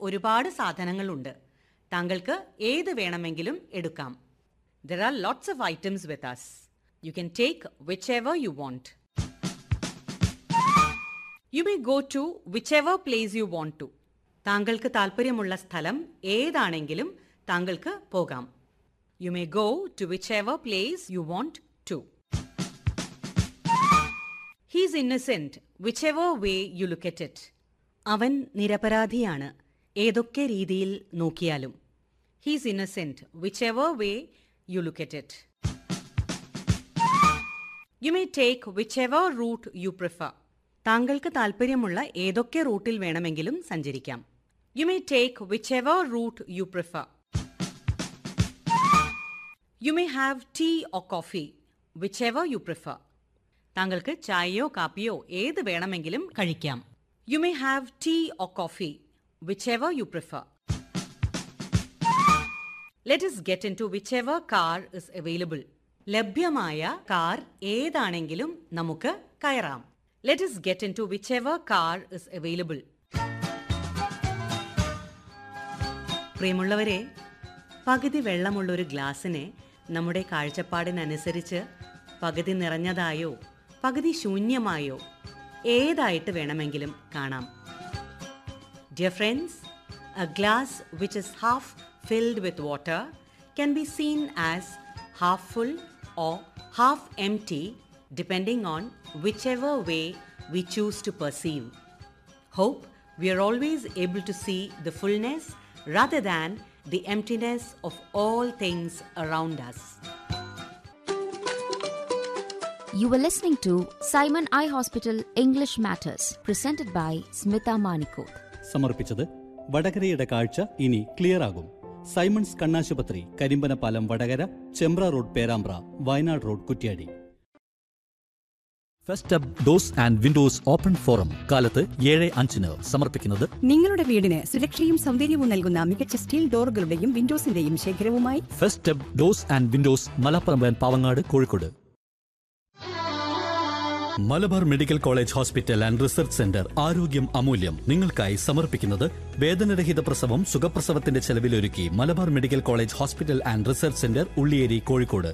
ഒരുപാട് സാധനങ്ങളുണ്ട് താങ്കൾക്ക് ഏത് വേണമെങ്കിലും എടുക്കാം there are lots of items with us you can take whichever you want you may go to whichever place you want to താങ്കൾക്ക് താല്പര്യമുള്ള സ്ഥലം ഏതാണെങ്കിലും താങ്കൾക്ക് പോകാം you may go to whichever place you want to he's innocent whichever way you look at it അവൻ നിരപരാധിയാണ് ഏതൊക്കെ രീതിയിൽ നോക്കിയാലും he's innocent whichever way you look at it you may take whichever route you prefer താങ്കൾക്ക് താല്പര്യമുള്ള ഏതൊക്കെ റൂട്ടിൽ വേണമെങ്കിലും സഞ്ചരിക്കാം you may take whichever route you prefer you may have tea or coffee whichever you prefer താങ്കൾക്ക് ചായയോ കാപ്പിയോ ഏത് വേണമെങ്കിലും കഴിക്കാം you may have tea or coffee whichever you prefer let us get into whichever car is available ലഭ്യമായ കാർ ഏതാണെങ്കിലും നമുക്ക് കയറാം let us get into whichever car is available പ്രിയമുള്ളവരെ പകുതി വെള്ളമുള്ള ഒരു ഗ്ലാസ്സിനെ നമ്മുടെ കാഴ്ചപ്പാടിനനുസരിച്ച് പകുതി നിറഞ്ഞതായോ പകുതി ശൂന്യമായോ ഏതായിട്ട് വേണമെങ്കിലും കാണാം dear friends a glass which is half filled with water can be seen as half full or half empty depending on whichever way we choose to perceive Hope we are always able to see the fullness rather than the emptiness of all things around us. You were listening to Simon Eye Hospital English Matters, presented by Smita Manikoth. സമർപ്പിച്ചത് വടകരയുടെ കാഴ്ച ഇനി clear ആകും Simons കണ്ണാശുപത്രി Karimbanapalam Vadakara Chembra road Perambra Wayanad road Kuttiadi first up doors and windows open forum കാലത്ത് ഏഴ് അഞ്ചിന് സമർപ്പിക്കുന്നത് നിങ്ങളുടെ വീടിന് സുരക്ഷയും സൗന്ദര്യവും നൽകുന്ന മികച്ച സ്റ്റീൽ ഡോറുകളുടെയും വിൻഡോസിന്റെയും ശേഖരവുമായി first up doors and windows Malappuram Pavangad Kozhikode Malabar medical college hospital and research centre ആരോഗ്യം അമൂല്യം നിങ്ങൾക്കായി സമർപ്പിക്കുന്നത് വേദനരഹിത പ്രസവം സുഖപ്രസവത്തിന്റെ ചെലവിലൊരുക്കി Malabar medical college hospital and research centre Ulliyeri Kozhikode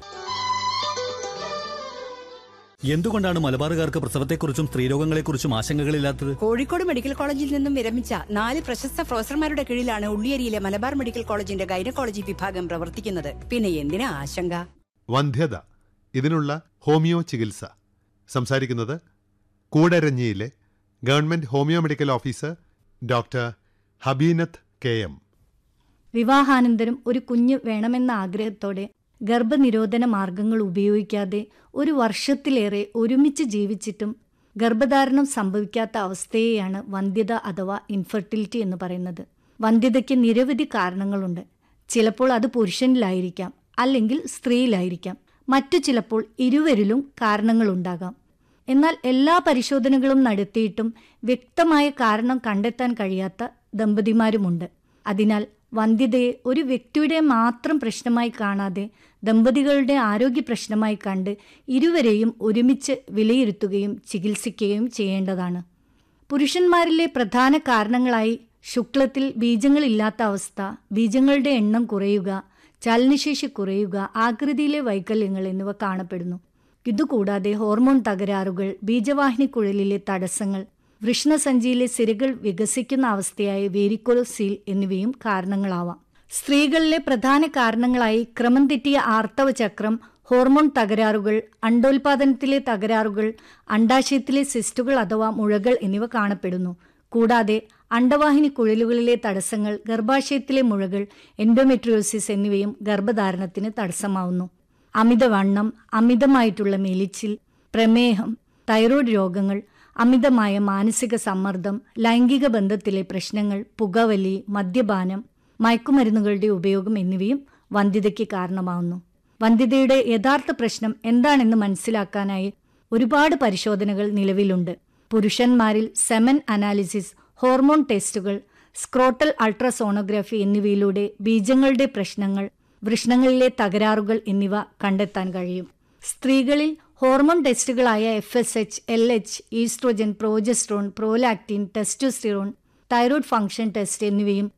എന്തുകൊണ്ടാണ് മലബാറുകാർക്ക് പ്രസവത്തെക്കുറിച്ചും സ്ത്രീരോഗങ്ങളെക്കുറിച്ചും ആശങ്കകളില്ലാത്തത് കോഴിക്കോട് മെഡിക്കൽ കോളേജിൽ നിന്നും വിരമിച്ച നാല് പ്രശസ്ത പ്രൊഫസർമാരുടെ കീഴിലാണ് ഉള്ളിയേരിയിലെ മലബാർ മെഡിക്കൽ കോളേജിന്റെ ഗൈനക്കോളജി വിഭാഗം പ്രവർത്തിക്കുന്നത് പിന്നെ എന്തിനാ ആശങ്ക വന്ധ്യത ഇതിനുള്ള ഹോമിയോ ചികിത്സ സംസാരിക്കുന്നത് കൂടരഞ്ഞിയിലെ government homeo medical officer doctor Habeenath K M വിവാഹാനന്തരം ഒരു കുഞ്ഞ് വേണമെന്ന ആഗ്രഹത്തോടെ ഗർഭനിരോധന മാർഗങ്ങൾ ഉപയോഗിക്കാതെ ഒരു വർഷത്തിലേറെ ഒരുമിച്ച് ജീവിച്ചിട്ടും ഗർഭധാരണം സംഭവിക്കാത്ത അവസ്ഥയെയാണ് വന്ധ്യത അഥവാ ഇൻഫെർട്ടിലിറ്റി എന്ന് പറയുന്നത് വന്ധ്യതയ്ക്ക് നിരവധി കാരണങ്ങളുണ്ട് ചിലപ്പോൾ അത് പുരുഷനിലായിരിക്കാം അല്ലെങ്കിൽ സ്ത്രീയിലായിരിക്കാം മറ്റു ചിലപ്പോൾ ഇരുവരിലും കാരണങ്ങളുണ്ടാകാം എന്നാൽ എല്ലാ പരിശോധനകളും നടത്തിയിട്ടും വ്യക്തമായ കാരണം കണ്ടെത്താൻ കഴിയാത്ത ദമ്പതിമാരുമുണ്ട് അതിനാൽ വന്ധ്യതയെ ഒരു വ്യക്തിയുടെ മാത്രം പ്രശ്നമായി കാണാതെ ദമ്പതികളുടെ ആരോഗ്യ പ്രശ്നമായി കണ്ട് ഇരുവരെയും ഒരുമിച്ച് വിലയിരുത്തുകയും ചികിത്സിക്കുകയും ചെയ്യേണ്ടതാണ് പുരുഷന്മാരിലെ പ്രധാന കാരണങ്ങളായി ശുക്ലത്തിൽ ബീജങ്ങളില്ലാത്ത അവസ്ഥ ബീജങ്ങളുടെ എണ്ണം കുറയുക ചലനശേഷി കുറയുക ആകൃതിയിലെ വൈകല്യങ്ങൾ എന്നിവ കാണപ്പെടുന്നു ഇതുകൂടാതെ ഹോർമോൺ തകരാറുകൾ ബീജവാഹിനിക്കുഴലിലെ തടസ്സങ്ങൾ വൃഷ്ണസഞ്ചിയിലെ സിരകൾ വികസിക്കുന്ന അവസ്ഥയായ വേരിക്കോലോസീൽ എന്നിവയും കാരണങ്ങളാവാം സ്ത്രീകളിലെ പ്രധാന കാരണങ്ങളായി ക്രമം തെറ്റിയ ആർത്തവ ചക്രം ഹോർമോൺ തകരാറുകൾ അണ്ടോൽപാദനത്തിലെ തകരാറുകൾ അണ്ടാശയത്തിലെ സിസ്റ്റുകൾ അഥവാ മുഴകൾ എന്നിവ കാണപ്പെടുന്നു കൂടാതെ അണ്ടവാഹിനി കുഴലുകളിലെ തടസ്സങ്ങൾ ഗർഭാശയത്തിലെ മുഴകൾ എൻഡോമെട്രിയോസിസ് എന്നിവയും ഗർഭധാരണത്തിന് തടസ്സമാവുന്നു അമിതവണ്ണം അമിതമായിട്ടുള്ള മെലിച്ചിൽ പ്രമേഹം തൈറോയ്ഡ് രോഗങ്ങൾ അമിതമായ മാനസിക സമ്മർദ്ദം ലൈംഗിക ബന്ധത്തിലെ പ്രശ്നങ്ങൾ പുകവലി മദ്യപാനം മയക്കുമരുന്നുകളുടെ ഉപയോഗം എന്നിവയും വന്ധ്യതയ്ക്ക് കാരണമാവുന്നു വന്ധ്യതയുടെ യഥാർത്ഥ പ്രശ്നം എന്താണെന്ന് മനസ്സിലാക്കാനായി ഒരുപാട് പരിശോധനകൾ നിലവിലുണ്ട് പുരുഷന്മാരിൽ സെമൻ അനാലിസിസ് ഹോർമോൺ ടെസ്റ്റുകൾ സ്ക്രോട്ടൽ അൾട്രാസോണോഗ്രാഫി എന്നിവയിലൂടെ ബീജങ്ങളുടെ പ്രശ്നങ്ങൾ വൃഷ്ണങ്ങളിലെ തകരാറുകൾ എന്നിവ കണ്ടെത്താൻ കഴിയും സ്ത്രീകളിൽ ഹോർമോൺ ടെസ്റ്റുകളായ F S H L H oestrogen progesterone prolactin testosterone thyroid function test എന്നിവയും